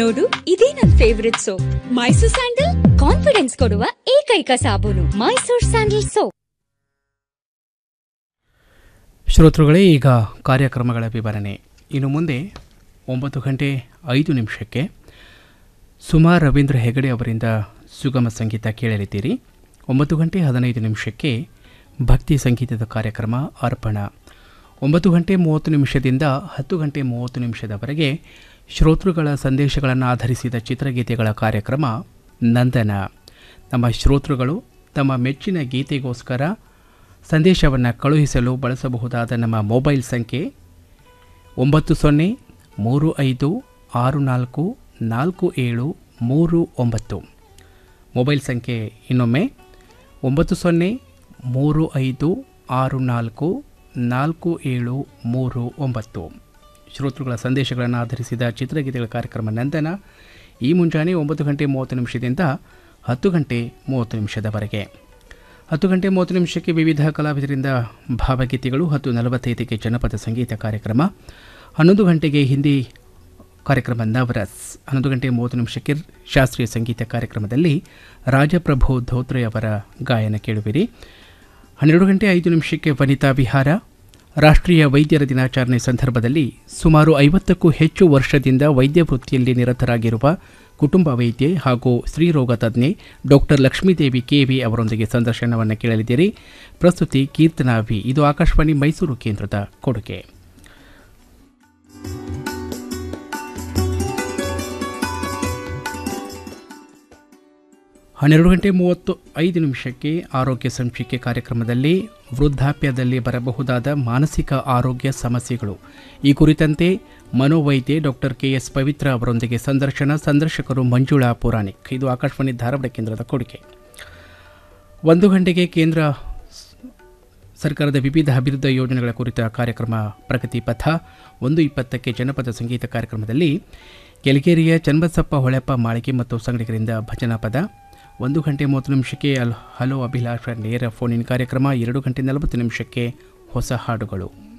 ನೋಡು ಇದೇ ನನ್ favourite soap Mysore sandal confidence ಕೊಡುವ ಏಕೈಕ ಸಾಬೂನು ಮೈಸೂರ್ ಸ್ಯಾಂಡಲ್ ಸೋಪ್ ಶ್ರೋತೃಗಳೇ ಈಗ ಕಾರ್ಯಕ್ರಮಗಳ ವಿವರಣೆ ಇನ್ನು ಮುಂದೆ ಒಂಬತ್ತು ಗಂಟೆ ಐದು ನಿಮಿಷಕ್ಕೆ ಸುಮಾ ರವೀಂದ್ರ ಹೆಗಡೆ ಅವರಿಂದ ಸುಗಮ ಸಂಗೀತ ಕೇಳಲಿದ್ದೀರಿ ಒಂಬತ್ತು ಗಂಟೆ ಹದಿನೈದು ನಿಮಿಷಕ್ಕೆ ಭಕ್ತಿ ಸಂಗೀತದ ಕಾರ್ಯಕ್ರಮ ಅರ್ಪಣ ಒಂಬತ್ತು ಗಂಟೆ ಮೂವತ್ತು ನಿಮಿಷದಿಂದ ಹತ್ತು ಗಂಟೆ ಮೂವತ್ತು ನಿಮಿಷದವರೆಗೆ ಶ್ರೋತೃಗಳ ಸಂದೇಶಗಳನ್ನು ಆಧರಿಸಿದ ಚಿತ್ರಗೀತೆಗಳ ಕಾರ್ಯಕ್ರಮ ನಂದನ ನಮ್ಮ ಶ್ರೋತೃಗಳು ತಮ್ಮ ಮೆಚ್ಚಿನ ಗೀತೆಗೋಸ್ಕರ ಸಂದೇಶವನ್ನು ಕಳುಹಿಸಲು ಬಳಸಬಹುದಾದ ನಮ್ಮ ಮೊಬೈಲ್ ಸಂಖ್ಯೆ ಒಂಬತ್ತು ಸೊನ್ನೆ ಮೂರು ಐದು ಆರು ನಾಲ್ಕು ನಾಲ್ಕು ಏಳು ಮೂರು ಒಂಬತ್ತು ಮೊಬೈಲ್ ಸಂಖ್ಯೆ ಇನ್ನೊಮ್ಮೆ ಒಂಬತ್ತು ಸೊನ್ನೆ ಮೂರು ಐದು ಆರು ನಾಲ್ಕು ನಾಲ್ಕು ಏಳು ಮೂರು ಒಂಬತ್ತು ಶ್ರೋತೃಗಳ ಸಂದೇಶಗಳನ್ನು ಆಧರಿಸಿದ ಚಿತ್ರಗೀತೆಗಳ ಕಾರ್ಯಕ್ರಮ ನಂದನ ಈ ಮುಂಜಾನೆ ಒಂಬತ್ತು ಗಂಟೆ ಮೂವತ್ತು ನಿಮಿಷದಿಂದ ಹತ್ತು ಗಂಟೆ ಮೂವತ್ತು ನಿಮಿಷದವರೆಗೆ ಹತ್ತು ಗಂಟೆ ಮೂವತ್ತು ನಿಮಿಷಕ್ಕೆ ವಿವಿಧ ಕಲಾವಿದರಿಂದ ಭಾವಗೀತೆಗಳು ಹತ್ತು ನಲವತ್ತೈದಕ್ಕೆ ಜನಪದ ಸಂಗೀತ ಕಾರ್ಯಕ್ರಮ ಹನ್ನೊಂದು ಗಂಟೆಗೆ ಹಿಂದಿ ಕಾರ್ಯಕ್ರಮ ನವರಸ್ ಹನ್ನೊಂದು ಗಂಟೆ ಮೂವತ್ತು ನಿಮಿಷಕ್ಕೆ ಶಾಸ್ತ್ರೀಯ ಸಂಗೀತ ಕಾರ್ಯಕ್ರಮದಲ್ಲಿ ರಾಜಪ್ರಭು ಧೋತ್ರೆ ಅವರ ಗಾಯನ ಕೇಳುವಿರಿ ಹನ್ನೆರಡು ಗಂಟೆ ಐದು ನಿಮಿಷಕ್ಕೆ ವನಿತಾ ವಿಹಾರ ರಾಷ್ಟ್ರೀಯ ವೈದ್ಯರ ದಿನಾಚರಣೆ ಸಂದರ್ಭದಲ್ಲಿ ಸುಮಾರು ಐವತ್ತಕ್ಕೂ ಹೆಚ್ಚು ವರ್ಷದಿಂದ ವೈದ್ಯ ವೃತ್ತಿಯಲ್ಲಿ ನಿರತರಾಗಿರುವ ಕುಟುಂಬ ವೈದ್ಯೆ ಹಾಗೂ ಸ್ತ್ರೀರೋಗ ತಜ್ಞೆ ಡಾಕ್ಟರ್ ಲಕ್ಷ್ಮೀದೇವಿ ಕೆವಿ ಅವರೊಂದಿಗೆ ಸಂದರ್ಶನವನ್ನು ಕೇಳಲಿದ್ದೀರಿ ಪ್ರಸ್ತುತಿ ಕೀರ್ತನಾ ವಿ ಇದು ಆಕಾಶವಾಣಿ ಮೈಸೂರು ಕೇಂದ್ರದ ಕೊಡುಗೆ ಹನ್ನೆರಡು ಗಂಟೆ ಮೂವತ್ತು ಐದು ನಿಮಿಷಕ್ಕೆ ಆರೋಗ್ಯ ಸಂಚಿಕೆ ಕಾರ್ಯಕ್ರಮದಲ್ಲಿ ವೃದ್ಧಾಪ್ಯದಲ್ಲಿ ಬರಬಹುದಾದ ಮಾನಸಿಕ ಆರೋಗ್ಯ ಸಮಸ್ಯೆಗಳು ಈ ಕುರಿತಂತೆ ಮನೋವೈದ್ಯೆ ಡಾಕ್ಟರ್ ಕೆ ಎಸ್ ಪವಿತ್ರ ಅವರೊಂದಿಗೆ ಸಂದರ್ಶನ ಸಂದರ್ಶಕರು ಮಂಜುಳಾ ಪುರಾಣಿಕ್ ಇದು ಆಕಾಶವಾಣಿ ಧಾರವಾಡ ಕೇಂದ್ರದ ಕೊಡುಗೆ ಒಂದು ಗಂಟೆಗೆ ಕೇಂದ್ರ ಸರ್ಕಾರದ ವಿವಿಧ ಅಭಿವೃದ್ಧಿ ಯೋಜನೆಗಳ ಕುರಿತ ಕಾರ್ಯಕ್ರಮ ಪ್ರಗತಿ ಪಥ ಒಂದು ಇಪ್ಪತ್ತಕ್ಕೆ ಜನಪದ ಸಂಗೀತ ಕಾರ್ಯಕ್ರಮದಲ್ಲಿ ಕೆಳಗೇರಿಯ ಚನ್ನಬಸಪ್ಪ ಹೊಳೆಪ್ಪ ಮಾಳಿಗೆ ಮತ್ತು ಸಂಗಡಿಗರಿಂದ ಭಜನಾ ಪದ ಒಂದು ಗಂಟೆ ಮೂವತ್ತು ನಿಮಿಷಕ್ಕೆ ಅಲ್ ಹಲೋ ಅಭಿಲಾಷ ನೇರ ಫೋನಿನ ಕಾರ್ಯಕ್ರಮ ಎರಡು ಗಂಟೆ ನಲವತ್ತು ನಿಮಿಷಕ್ಕೆ ಹೊಸ ಹಾಡುಗಳು